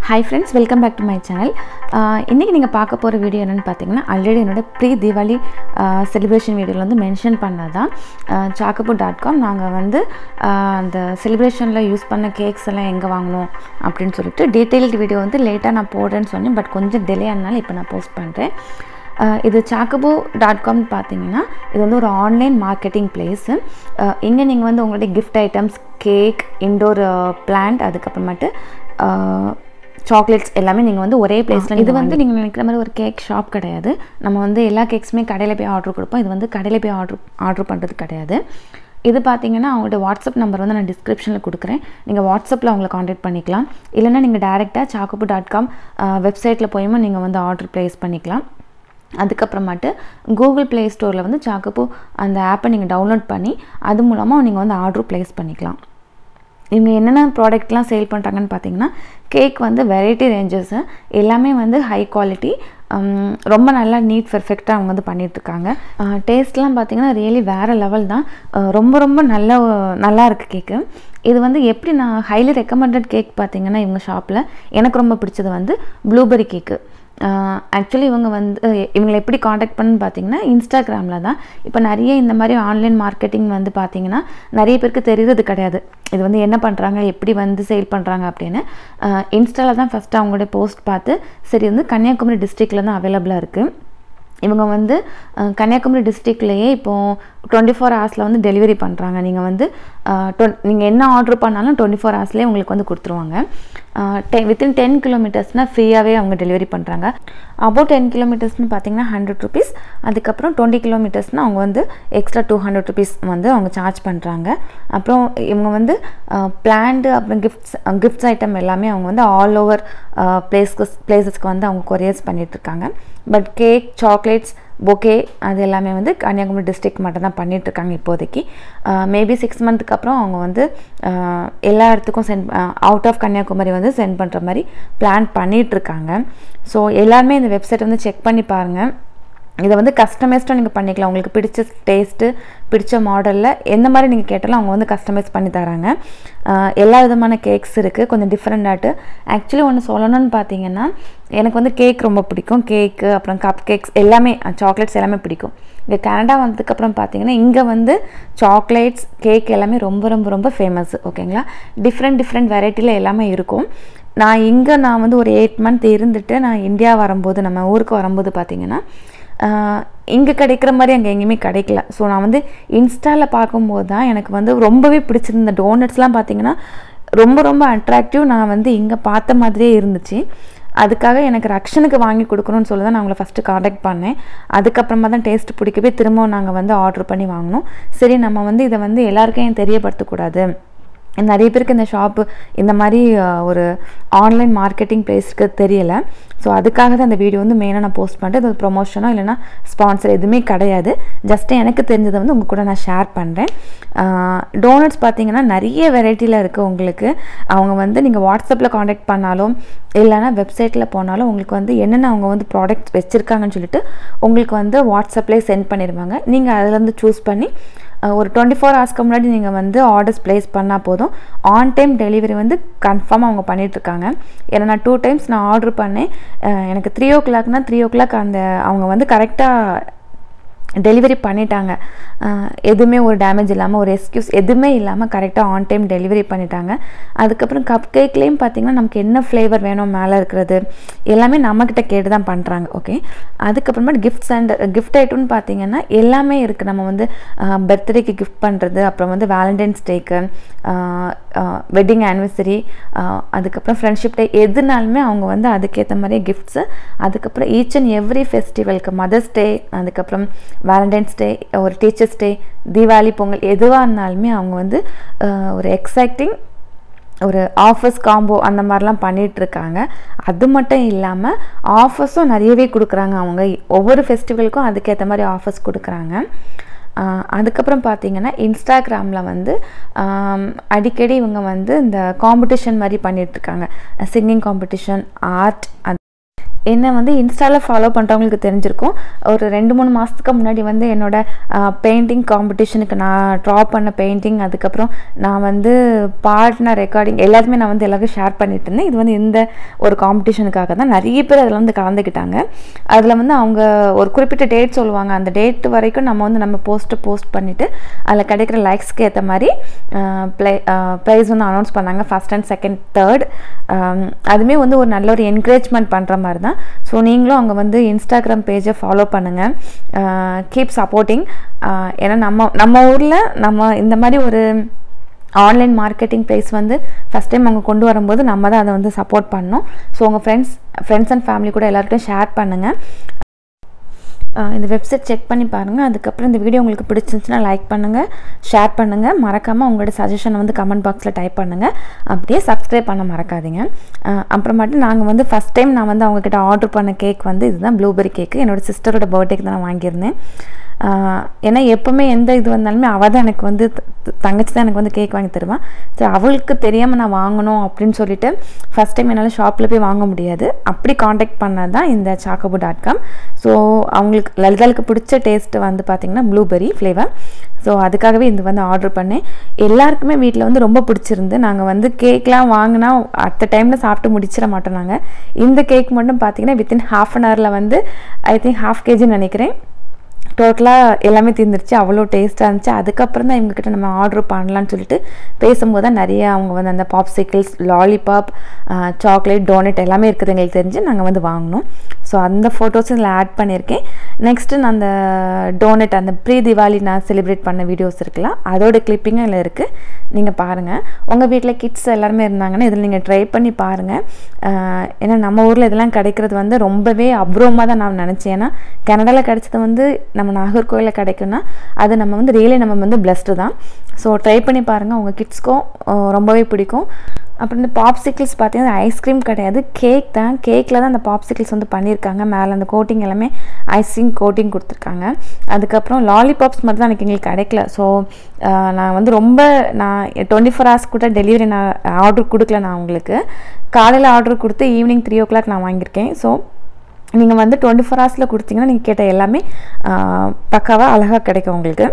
hi friends welcome back to my channel இன்றைக்கி நீங்கள் பார்க்க போகிற வீடியோ என்னென்னு பார்த்தீங்கன்னா ஆல்ரெடி என்னோட ப்ரீ தீபாவளி செலிப்ரேஷன் வீடியோவில் வந்து மென்ஷன் பண்ணது தான் சாக்கப்பு டாட் காம் நாங்கள் வந்து ஆஹ், அந்த செலிப்ரேஷனில் யூஸ் பண்ண கேக்ஸ் எல்லாம் எங்கே வாங்கணும் அப்படின்னு சொல்லிட்டு டீட்டெயில்டு வீடியோ வந்து லேட்டாக நான் போடுறேன்னு சொன்னேன் பட் கொஞ்சம் டிலே ஆனால இப்போ நான் போஸ்ட் பண்ணுறேன் இது சாக்கபோ டாட் காம் பார்த்தீங்கன்னா இது வந்து ஒரு ஆன்லைன் மார்க்கெட்டிங் பிளேஸு இங்கே நீங்கள் வந்து உங்களுடைய gift items cake indoor plant அதுக்கப்புறமேட்டு சாக்லேட்ஸ் எல்லாமே நீங்கள் வந்து ஒரே பிளேஸில் இது வந்து நீங்கள் நினைக்கிற மாதிரி ஒரு கேக் ஷாப் கிடையாது நம்ம வந்து எல்லா கேக்ஸுமே கடையில் போய் ஆர்டர் கொடுப்போம் இது வந்து கடையில் போய் ஆர்டர் ஆர்டர் பண்ணுறது கிடையாது இது பார்த்தீங்கன்னா அவங்களோட வாட்ஸ்அப் நம்பர் வந்து நான் டிஸ்கிரிப்ஷனில் கொடுக்குறேன் நீங்கள் வாட்ஸ்அப்பில் அவங்கள காண்டாக்ட் பண்ணிக்கலாம் இல்லைன்னா நீங்கள் டேரெக்டாக சாக்கோப்பு டாட் காம் வெப்சைட்டில் போயுமா நீங்கள் வந்து ஆர்டர் ப்ளேஸ் பண்ணிக்கலாம் அதுக்கப்புறமாட்டு கூகுள் ப்ளே ஸ்டோரில் வந்து சாக்கப்பு அந்த ஆப்பை நீங்கள் டவுன்லோட் பண்ணி அது மூலமாக நீங்கள் வந்து ஆர்டர் ப்ளேஸ் பண்ணிக்கலாம் இவங்க என்னென்ன ப்ராடக்ட்லாம் சேல் பண்ணுறாங்கன்னு பார்த்தீங்கன்னா கேக் வந்து வெரைட்டி ரேஞ்சஸ் எல்லாமே வந்து ஹை குவாலிட்டி ரொம்ப நல்லா நீட் பெர்ஃபெக்டாக அவங்க வந்து பண்ணிகிட்ருக்காங்க டேஸ்ட்லாம் பார்த்தீங்கன்னா ரியலி வேறு லெவல் தான் அஹ் ரொம்ப ரொம்ப நல்ல நல்லா இருக்குது கேக்கு இது வந்து எப்படி நான் ஹைலி ரெக்கமெண்டட் கேக் பார்த்தீங்கன்னா இவங்க ஷாப்பில் எனக்கு ரொம்ப பிடிச்சது வந்து ப்ளூபெரி கேக்கு ஆக்சுவலி இவங்க வந்து இவங்களை எப்படி காண்டாக்ட் பண்ணுன்னு பார்த்தீங்கன்னா இன்ஸ்டாகிராமில் தான் இப்போ நிறைய இந்த மாதிரி ஆன்லைன் மார்க்கெட்டிங் வந்து பார்த்தீங்கன்னா நிறைய பேருக்கு தெரியறது கிடையாது இது வந்து என்ன பண்ணுறாங்க எப்படி வந்து சேல் பண்ணுறாங்க அப்படின்னு இன்ஸ்டாவில் தான் ஃபஸ்ட்டு அவங்களுடைய போஸ்ட் பார்த்து சரி வந்து கன்னியாகுமரி டிஸ்ட்ரிக்டில் தான் அவைலபிளாக இருக்குது இவங்க வந்து அஹ், கன்னியாகுமரி டிஸ்ட்ரிக்ட்லேயே இப்போது டுவெண்ட்டி ஃபோர் ஹவர்ஸில் வந்து டெலிவரி பண்ணுறாங்க நீங்கள் வந்து நீங்கள் என்ன ஆர்டர் பண்ணாலும் டுவெண்ட்டி ஃபோர் ஹவர்ஸ்லேயே உங்களுக்கு வந்து கொடுத்துருவாங்க டென் வித்தின் டென் கிலோமீட்டர்ஸ்னால் ஃப்ரீயாகவே அவங்க டெலிவரி பண்ணுறாங்க அபவுட் டென் கிலோமீட்டர்ஸ்னு பார்த்தீங்கன்னா ஹண்ட்ரட் ருபீஸ் அதுக்கப்புறம் டுவெண்ட்டி கிலோமீட்டர்ஸ்னால் அவங்க வந்து எக்ஸ்ட்ரா டூ ஹண்ட்ரட் ருபீஸ் வந்து அவங்க சார்ஜ் பண்ணுறாங்க அப்புறம் இவங்க வந்து பிளான்டு அப்புறம் கிஃப்ட்ஸ் கிஃப்ட்ஸ் ஐட்டம் எல்லாமே அவங்க வந்து ஆல் ஓவர் பிளேஸ்க்கு பிளேசஸ்க்கு வந்து அவங்க கொரியர்ஸ் பண்ணிகிட்ருக்காங்க பட் கேக் சாக்லேட்ஸ் பொக்கே அது எல்லாமே வந்து கன்னியாகுமரி டிஸ்ட்ரிக்ட் மட்டும் தான் பண்ணிகிட்ருக்காங்க இப்போதைக்கு மேபி சிக்ஸ் மந்த்துக்கு அப்புறம் அவங்க வந்து ஆஹ், எல்லா இடத்துக்கும் சென்ட் அவுட் ஆஃப் கன்னியாகுமரி வந்து சென்ட் பண்ணுற மாதிரி பிளான் பண்ணிகிட்ருக்காங்க ஸோ எல்லாருமே இந்த வெப்சைட் வந்து செக் பண்ணி பாருங்கள் இதை வந்து கஸ்டமைஸ்டாக நீங்கள் பண்ணிக்கலாம் உங்களுக்கு பிடிச்ச டேஸ்ட்டு பிடிச்ச மாடலில் எந்த மாதிரி நீங்கள் கேட்டாலும் அவங்க வந்து கஸ்டமைஸ் பண்ணி தராங்க ஆஹ் எல்லா விதமான கேக்ஸ் இருக்குது கொஞ்சம் டிஃப்ரெண்டாட்டு ஆக்சுவலி ஒன்று சொல்லணும்னு பார்த்தீங்கன்னா எனக்கு வந்து கேக் ரொம்ப பிடிக்கும் கேக்கு அப்புறம் கப் கேக்ஸ் எல்லாமே சாக்லேட்ஸ் எல்லாமே பிடிக்கும் இங்கே கனடா வந்ததுக்கப்புறம் பார்த்தீங்கன்னா இங்கே வந்து சாக்லேட்ஸ் கேக் எல்லாமே ரொம்ப ரொம்ப ரொம்ப ஃபேமஸ் ஓகேங்களா டிஃப்ரெண்ட் டிஃப்ரெண்ட் வெரைட்டியில் எல்லாமே இருக்கும் நான் இங்கே நான் வந்து ஒரு எயிட் மந்த் இருந்துட்டு நான் இந்தியா வரும்போது நம்ம ஊருக்கு வரும்போது பார்த்தீங்கன்னா இங்கே கிடைக்கிற மாதிரி அங்கே எங்கேயுமே கிடைக்கல ஸோ நான் வந்து இன்ஸ்டாவில் பார்க்கும்போது தான் எனக்கு வந்து ரொம்பவே பிடிச்சிருந்த டோனட்ஸ்லாம் பார்த்தீங்கன்னா ரொம்ப ரொம்ப அட்ராக்டிவ் நான் வந்து இங்கே பார்த்த மாதிரியே இருந்துச்சு அதுக்காக எனக்கு ரக்ஷனுக்கு வாங்கி கொடுக்கணும்னு சொல்லி தான் நான் அவங்கள ஃபஸ்ட்டு காண்டாக்ட் பண்ணேன் அதுக்கப்புறமா தான் டேஸ்ட் பிடிக்கவே திரும்பவும் நாங்கள் வந்து ஆர்டர் பண்ணி வாங்கினோம் சரி நம்ம வந்து இதை வந்து எல்லாருக்கும் ஏன் தெரியப்படுத்தக்கூடாது நிறைய பேருக்கு இந்த ஷாப்பு இந்த மாதிரி அஹ், ஒரு ஆன்லைன் மார்க்கெட்டிங் பிளேஸ்க்கு தெரியலை ஸோ அதுக்காக தான் இந்த வீடியோ வந்து மெயினாக நான் போஸ்ட் பண்ணிட்டு இது ப்ரொமோஷனோ இல்லைனா ஸ்பான்சர் எதுவுமே கிடையாது ஜஸ்ட் எனக்கு தெரிஞ்சதை வந்து உங்கள் கூட நான் ஷேர் பண்ணுறேன் டோனட்ஸ் பார்த்தீங்கன்னா நிறைய வெரைட்டியில் இருக்குது உங்களுக்கு அவங்க வந்து நீங்கள் வாட்ஸ்அப்பில் காண்டாக்ட் பண்ணாலும் இல்லைனா வெப்சைட்டில் போனாலும் உங்களுக்கு வந்து என்னென்ன அவங்க வந்து ப்ராடக்ட்ஸ் வச்சுருக்காங்கன்னு சொல்லிட்டு உங்களுக்கு வந்து வாட்ஸ்அப்லேயே சென்ட் பண்ணிடுவாங்க நீங்கள் அதுலேருந்து சூஸ் பண்ணி அஹ் ஒரு டுவெண்ட்டி ஃபோர் ஹவர்ஸ்க்கு முன்னாடி நீங்கள் வந்து ஆர்டர்ஸ் ப்ளேஸ் பண்ணால் போதும் ஆன் டைம் டெலிவரி வந்து கன்ஃபார்மாக அவங்க பண்ணிகிட்ருக்காங்க ஏன்னா நான் டூ டைம்ஸ் நான் ஆர்டர் பண்ணேன் அஹ் எனக்கு த்ரீ ஓ கிளாக்னா த்ரீ ஓ கிளாக் அந்த அவங்க வந்து கரெக்டாக டெலிவரி பண்ணிட்டாங்க அஹ் எதுவுமே ஒரு டேமேஜ் இல்லாமல் ஒரு எக்ஸ்கியூஸ் எதுவுமே இல்லாமல் கரெக்டாக ஆன் டைம் டெலிவரி பண்ணிட்டாங்க அதுக்கப்புறம் கப் கேக்லேயும் பார்த்தீங்கன்னா நமக்கு என்ன ஃப்ளேவர் வேணும் மேலே இருக்கிறது எல்லாமே நம்மக்கிட்ட கேட்டு தான் பண்ணுறாங்க ஓகே அதுக்கப்புறமா கிஃப்ட்ஸ் அண்ட் கிஃப்ட் ஐட்டம்னு பார்த்தீங்கன்னா எல்லாமே இருக்குது நம்ம வந்து பர்த்டேக்கு கிஃப்ட் பண்ணுறது அப்புறம் வந்து வேலண்டைன்ஸ் டேக்கு வெட்டிங் ஆனிவர்சரி அதுக்கப்புறம் ஃப்ரெண்ட்ஷிப் டே எதுனாலுமே அவங்க வந்து அதுக்கேற்ற மாதிரியே கிஃப்ட்ஸு அதுக்கப்புறம் ஈச் அண்ட் எவ்ரி ஃபெஸ்டிவலுக்கு மதர்ஸ் டே அதுக்கப்புறம் வேலண்டைன்ஸ் டே ஒரு டீச்சர்ஸ் டே தீபாவளி பொங்கல் எதுவாக இருந்தாலுமே அவங்க வந்து அஹ், ஒரு எக்ஸைட்டிங் ஒரு ஆஃபர்ஸ் காம்போ அந்த மாதிரிலாம் பண்ணிட்டு இருக்காங்க அது மட்டும் இல்லாமல் ஆஃபர்ஸும் நிறையவே கொடுக்குறாங்க அவங்க ஒவ்வொரு ஃபெஸ்டிவலுக்கும் அதுக்கேற்ற மாதிரி ஆஃபர்ஸ் கொடுக்குறாங்க ஆஹ் அதுக்கப்புறம் பார்த்தீங்கன்னா இன்ஸ்டாகிராமில் வந்து ஆம், அடிக்கடி இவங்க வந்து இந்த காம்படிஷன் மாதிரி பண்ணிட்டு இருக்காங்க சிங்கிங் காம்படிஷன் ஆர்ட் என்னை வந்து இன்ஸ்டாவில் ஃபாலோ பண்ணுறவங்களுக்கு தெரிஞ்சிருக்கும் ஒரு ரெண்டு மூணு மாதத்துக்கு முன்னாடி வந்து என்னோட பெயிண்டிங் காம்படிஷனுக்கு நான் ட்ரா பண்ண பெயிண்டிங் அதுக்கப்புறம் நான் வந்து பாடின ரெக்கார்டிங் எல்லாத்தையுமே நான் வந்து எல்லாருக்கும் ஷேர் பண்ணிட்டு இருந்தேன் இது வந்து இந்த ஒரு காம்படிஷனுக்காக தான் நிறைய பேர் அதில் வந்து கலந்துக்கிட்டாங்க அதில் வந்து அவங்க ஒரு குறிப்பிட்ட டேட் சொல்லுவாங்க அந்த டேட் வரைக்கும் நம்ம வந்து நம்ம போஸ்ட்டை போஸ்ட் பண்ணிவிட்டு அதில் கிடைக்கிற லைக்ஸ்க்கு ஏற்ற மாதிரி ப்ளை ப்ரைஸ் வந்து அனௌன்ஸ் பண்ணாங்க ஃபஸ்ட் அண்ட் செகண்ட் தேர்ட் அதுவுமே வந்து ஒரு நல்ல ஒரு என்கரேஜ்மெண்ட் பண்ணுற மாதிரி தான் ஸோ நீங்களும் அங்கே வந்து இன்ஸ்டாகிராம் பேஜை ஃபாலோ பண்ணுங்கள் கீப் சப்போர்ட்டிங் ஏன்னா நம்ம நம்ம ஊரில் நம்ம இந்த மாதிரி ஒரு ஆன்லைன் மார்க்கெட்டிங் ப்ளேஸ் வந்து ஃபஸ்ட் டைம் அவங்க கொண்டு வரும்போது நம்ம தான் அதை வந்து சப்போர்ட் பண்ணணும் ஸோ உங்கள் ஃப்ரெண்ட்ஸ் ஃப்ரெண்ட்ஸ் அண்ட் ஃபேமிலி கூட எல்லாருக்கும் ஷேர் பண்ணுங்கள் இந்த வெப்சைட் செக் பண்ணி பாருங்கள் அதுக்கப்புறம் இந்த வீடியோ உங்களுக்கு பிடிச்சிருந்துச்சுன்னா லைக் பண்ணுங்கள் ஷேர் பண்ணுங்கள் மறக்காமல் உங்களோட சஜஷனை வந்து கமெண்ட் பாக்ஸில் டைப் பண்ணுங்கள் அப்படியே சப்ஸ்கிரைப் பண்ண மறக்காதீங்க அப்புறமாட்டு நாங்கள் வந்து ஃபஸ்ட் டைம் நான் வந்து அவங்கக்கிட்ட ஆர்டர் பண்ண கேக் வந்து இதுதான் ப்ளூபெரி கேக்கு என்னோடய சிஸ்டரோட பர்த்டேக்கு தான் நான் வாங்கியிருந்தேன் ஏன்னா எப்போவுமே எந்த இது வந்தாலுமே அவள் தான் எனக்கு வந்து தங்கச்சி தான் எனக்கு வந்து கேக் வாங்கி தருவான் ஸோ அவளுக்கு தெரியாமல் நான் வாங்கணும் அப்படின்னு சொல்லிட்டு ஃபஸ்ட் டைம் என்னால் ஷாப்பில் போய் வாங்க முடியாது அப்படி காண்டாக்ட் பண்ணது தான் இந்த சாக்கோபு டாட் காம் ஸோ அவங்களுக்கு லலிதாளுக்கு பிடிச்ச டேஸ்ட்டு வந்து பார்த்திங்கன்னா ப்ளூபெரி ஃப்ளேவர் ஸோ அதுக்காகவே இது வந்து ஆர்டர் பண்ணேன் எல்லாருக்குமே வீட்டில் வந்து ரொம்ப பிடிச்சிருந்து நாங்கள் வந்து கேக்லாம் வாங்கினா அடுத்த டைமில் சாப்பிட்டு முடிச்சிட மாட்டோம் நாங்கள் இந்த கேக் மட்டும் பார்த்திங்கன்னா வித்தின் ஹாஃப் அன் ஹவரில் வந்து ஐ திங்க் ஹாஃப் கேஜின்னு நினைக்கிறேன் டோட்டலாக எல்லாமே தீர்ந்துருச்சு அவ்வளோ டேஸ்ட்டாக இருந்துச்சு அதுக்கப்புறம் தான் இவங்ககிட்ட நம்ம ஆர்டர் பண்ணலான்னு சொல்லிட்டு பேசும்போது தான் நிறைய அவங்க வந்து அந்த பாப்சிக்கிள்ஸ் லாலிபாப் சாக்லேட் டோனட் எல்லாமே இருக்குது எங்களுக்கு தெரிஞ்சு நாங்கள் வந்து வாங்கினோம் ஸோ அந்த ஃபோட்டோஸும் இதில் ஆட் பண்ணியிருக்கேன் நெக்ஸ்ட்டு நான் அந்த டோனட் அந்த ப்ரீ திவாலி நான் செலிப்ரேட் பண்ண வீடியோஸ் இருக்குல்ல அதோட கிளிப்பிங்கும் இதில் இருக்குது நீங்கள் பாருங்கள் உங்கள் வீட்டில் கிட்ஸ் எல்லாருமே இருந்தாங்கன்னா இதில் நீங்கள் ட்ரை பண்ணி பாருங்கள் ஏன்னா நம்ம ஊரில் இதெல்லாம் கிடைக்கிறது வந்து ரொம்பவே அபூர்வமாக தான் நான் நினச்சேன் ஏன்னா கனடாவில் கிடைச்சது வந்து நம்ம நாகர்கோவிலில் கிடைக்கும்னா அது நம்ம வந்து ரியலி நம்ம வந்து பிளஸ்டு தான் ஸோ ட்ரை பண்ணி பாருங்கள் உங்கள் கிட்ஸ்க்கும் ரொம்பவே பிடிக்கும் அப்புறம் இந்த பாப்சிக்கிள்ஸ் பார்த்தீங்கன்னா ஐஸ்கிரீம் கிடையாது கேக் தான் கேக்கில் தான் அந்த பாப்சிக்கிள்ஸ் வந்து பண்ணியிருக்காங்க மேலே அந்த கோட்டிங் எல்லாமே ஐசிங் கோட்டிங் கொடுத்துருக்காங்க அதுக்கப்புறம் லாலிபாப்ஸ் மட்டும் தான் எனக்கு எங்களுக்கு கிடைக்கல ஸோ நான் வந்து ரொம்ப நான் டுவெண்ட்டி ஃபோர் ஹவர்ஸ் கூட டெலிவரி நான் ஆர்டர் கொடுக்கல நான் உங்களுக்கு காலையில் ஆர்டர் கொடுத்து ஈவினிங் த்ரீ ஓ கிளாக் நான் வாங்கியிருக்கேன் ஸோ நீங்கள் வந்து டுவெண்ட்டி ஃபோர் ஹவர்ஸில் கொடுத்தீங்கன்னா நீங்கள் கேட்ட எல்லாமே பக்காவாக அழகாக கிடைக்கும் உங்களுக்கு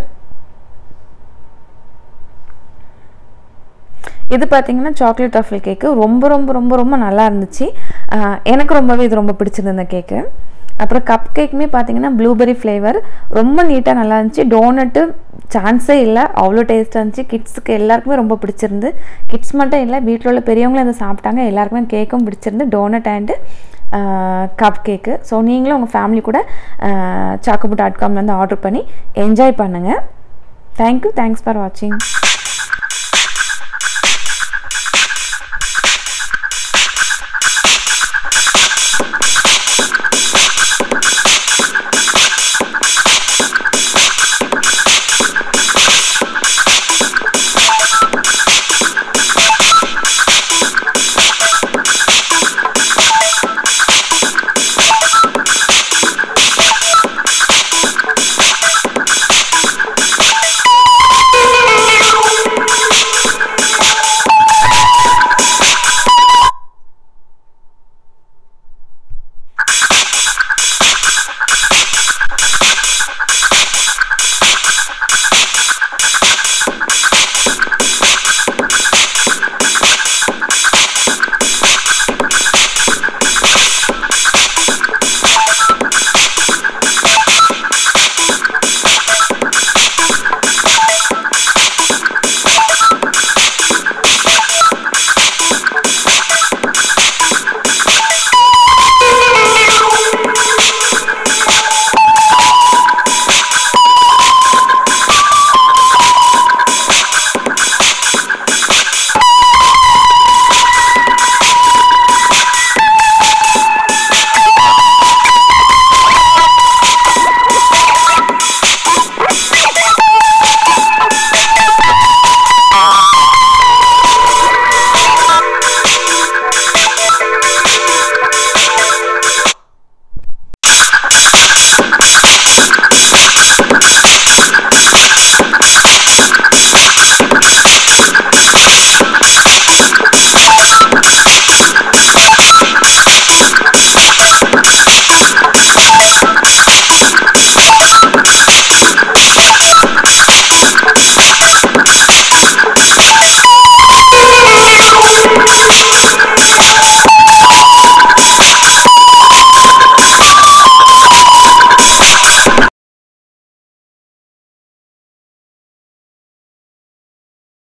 இது பார்த்தீங்கன்னா சாக்லேட் ட்ரஃபிள் கேக்கு ரொம்ப ரொம்ப ரொம்ப ரொம்ப நல்லா இருந்துச்சு எனக்கு ரொம்பவே இது ரொம்ப பிடிச்சிருந்தது இந்த கேக்கு அப்புறம் கப் கேக்குமே பார்த்தீங்கன்னா ப்ளூபெரி ஃப்ளேவர் ரொம்ப நீட்டாக நல்லா இருந்துச்சு டோனட்டு சான்ஸே இல்லை அவ்வளோ டேஸ்ட்டாக இருந்துச்சு கிட்ஸுக்கு எல்லாருக்குமே ரொம்ப பிடிச்சிருந்து கிட்ஸ் மட்டும் இல்லை வீட்டில் உள்ள பெரியவங்களும் இதை சாப்பிட்டாங்க எல்லாருக்குமே கேக்கும் பிடிச்சிருந்து donut and cup cake so நீங்களும் உங்கள் ஃபேமிலி கூட சாக்கோபு டாட் காம்லேருந்து ஆர்டர் பண்ணி என்ஜாய் பண்ணுங்கள் தேங்க்யூ தேங்க்ஸ் ஃபார் வாட்சிங்